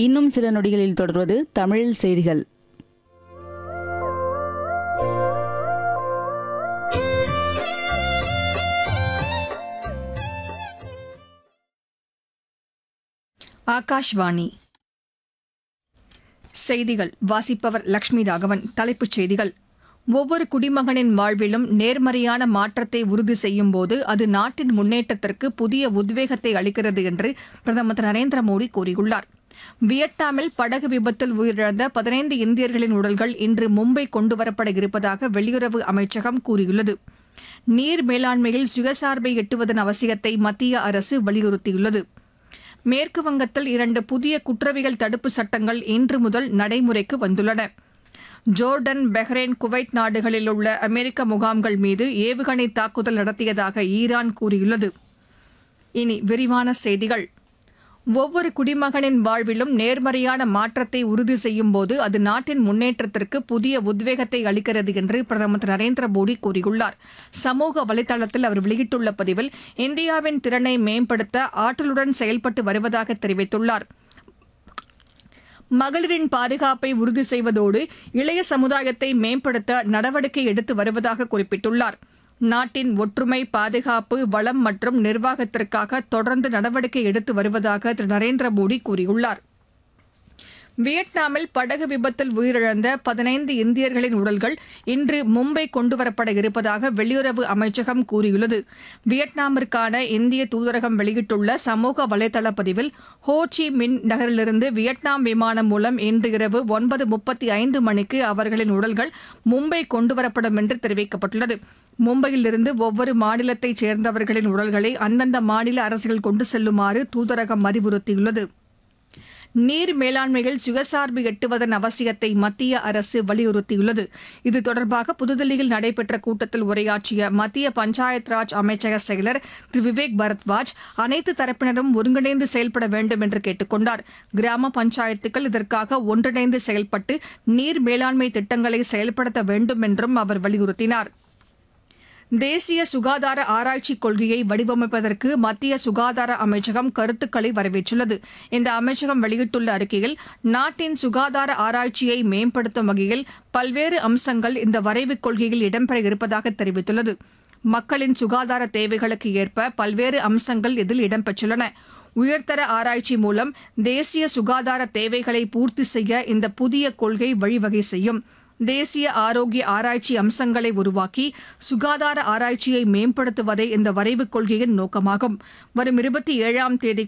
இன்னும் சில நொடிகளில் தொடர்வது தமிழில் செய்திகள் ஆகாஷ்வாணி செய்திகள் வாசிப்பவர் லட்சுமி ராகவன் தலைப்புச் செய்திகள் ஒவ்வொரு குடிமகனின் வாழ்விலும் நேர்மறையான மாற்றத்தை உறுதி செய்யும் போது அது நாட்டின் முன்னேற்றத்திற்கு புதிய உத்வேகத்தை அளிக்கிறது என்று பிரதமர் திரு நரேந்திர மோடி கூறியுள்ளார் வியட்நாமில் படகு விபத்தில் உயிரிழந்த பதினைந்து இந்தியர்களின் உடல்கள் இன்று மும்பை கொண்டுவரப்பட இருப்பதாக வெளியுறவு அமைச்சகம் கூறியுள்ளது நீர் மேலாண்மையில் சுயசார்பை எட்டுவதன் அவசியத்தை மத்திய அரசு வலியுறுத்தியுள்ளது மேற்கு வங்கத்தில் இரண்டு புதிய குற்றவியல் தடுப்பு சட்டங்கள் இன்று முதல் நடைமுறைக்கு வந்துள்ளன ஜோர்டன் பஹ்ரைன் குவைத் நாடுகளில் உள்ள அமெரிக்க முகாம்கள் மீது ஏவுகணை தாக்குதல் நடத்தியதாக ஈரான் கூறியுள்ளது இனி விரிவான செய்திகள் ஒவ்வொரு குடிமகனின் வாழ்விலும் நேர்மறையான மாற்றத்தை உறுதி செய்யும் போது அது நாட்டின் முன்னேற்றத்திற்கு புதிய உத்வேகத்தை அளிக்கிறது என்று பிரதமர் திரு நரேந்திர மோடி கூறியுள்ளார் சமூக வலைதளத்தில் அவர் வெளியிட்டுள்ள பதிவில் இந்தியாவின் திறனை மேம்படுத்த ஆற்றலுடன் செயல்பட்டு வருவதாக தெரிவித்துள்ளார் மகளிரின் பாதுகாப்பை உறுதி செய்வதோடு இளைய சமுதாயத்தை மேம்படுத்த நடவடிக்கை எடுத்து வருவதாக குறிப்பிட்டுள்ளார் நாட்டின் ஒற்றுமை பாதுகாப்பு வளம் மற்றும் நிர்வாகத்திற்காக தொடர்ந்து நடவடிக்கை எடுத்து வருவதாக திரு நரேந்திர மோடி கூறியுள்ளார் வியட்நாமில் படகு விபத்தில் உயிரிழந்த பதினைந்து இந்தியர்களின் உடல்கள் இன்று மும்பை கொண்டுவரப்பட இருப்பதாக வெளியுறவு அமைச்சகம் கூறியுள்ளது வியட்நாமிற்கான இந்திய தூதரகம் வெளியிட்டுள்ள சமூக வலைதள பதிவில் ஹோ சி மின் நகரிலிருந்து வியட்நாம் விமானம் மூலம் இன்று இரவு ஒன்பது முப்பத்தி ஐந்து மணிக்கு அவர்களின் உடல்கள் மும்பை கொண்டுவரப்படும் என்று தெரிவிக்கப்பட்டுள்ளது மும்பையிலிருந்து ஒவ்வொரு மாநிலத்தைச் சேர்ந்தவர்களின் உடல்களை அந்தந்த மாநில அரசுகள் கொண்டு செல்லுமாறு தூதரகம் அறிவுறுத்தியுள்ளது நீர் மேலாண்மையில் சுயசார்பு எட்டுவதன் அவசியத்தை மத்திய அரசு வலியுறுத்தியுள்ளது இது தொடர்பாக புதுதில்லியில் நடைபெற்ற கூட்டத்தில் உரையாற்றிய மத்திய பஞ்சாயத் ராஜ் அமைச்சக செயலர் திரு விவேக் பரத்வாஜ் அனைத்து தரப்பினரும் ஒருங்கிணைந்து செயல்பட வேண்டும் என்று கேட்டுக் கொண்டார் கிராம பஞ்சாயத்துக்கள் இதற்காக ஒன்றிணைந்து செயல்பட்டு நீர் மேலாண்மை திட்டங்களை செயல்படுத்த வேண்டும் என்றும் அவர் வலியுறுத்தினார் தேசிய சுகாதார ஆராய்ச்சிக் கொள்கையை வடிவமைப்பதற்கு மத்திய சுகாதார அமைச்சகம் கருத்துக்களை வரவேற்றுள்ளது இந்த அமைச்சகம் வெளியிட்டுள்ள அறிக்கையில் நாட்டின் சுகாதார ஆராய்ச்சியை மேம்படுத்தும் வகையில் பல்வேறு அம்சங்கள் இந்த வரைவுக் கொள்கையில் இடம்பெற இருப்பதாக தெரிவித்துள்ளது மக்களின் சுகாதார தேவைகளுக்கு ஏற்ப பல்வேறு அம்சங்கள் இதில் இடம்பெற்றுள்ளன உயர்தர ஆராய்ச்சி மூலம் தேசிய சுகாதார தேவைகளை பூர்த்தி செய்ய இந்த புதிய கொள்கை வழிவகை செய்யும் தேசிய ஆரோக்கிய ஆராய்ச்சி அம்சங்களை உருவாக்கி சுகாதார ஆராய்ச்சியை மேம்படுத்துவதே இந்த வரைவுக் கொள்கையின் நோக்கமாகும் வரும் இருபத்தி ஏழாம் தேதிக்குள்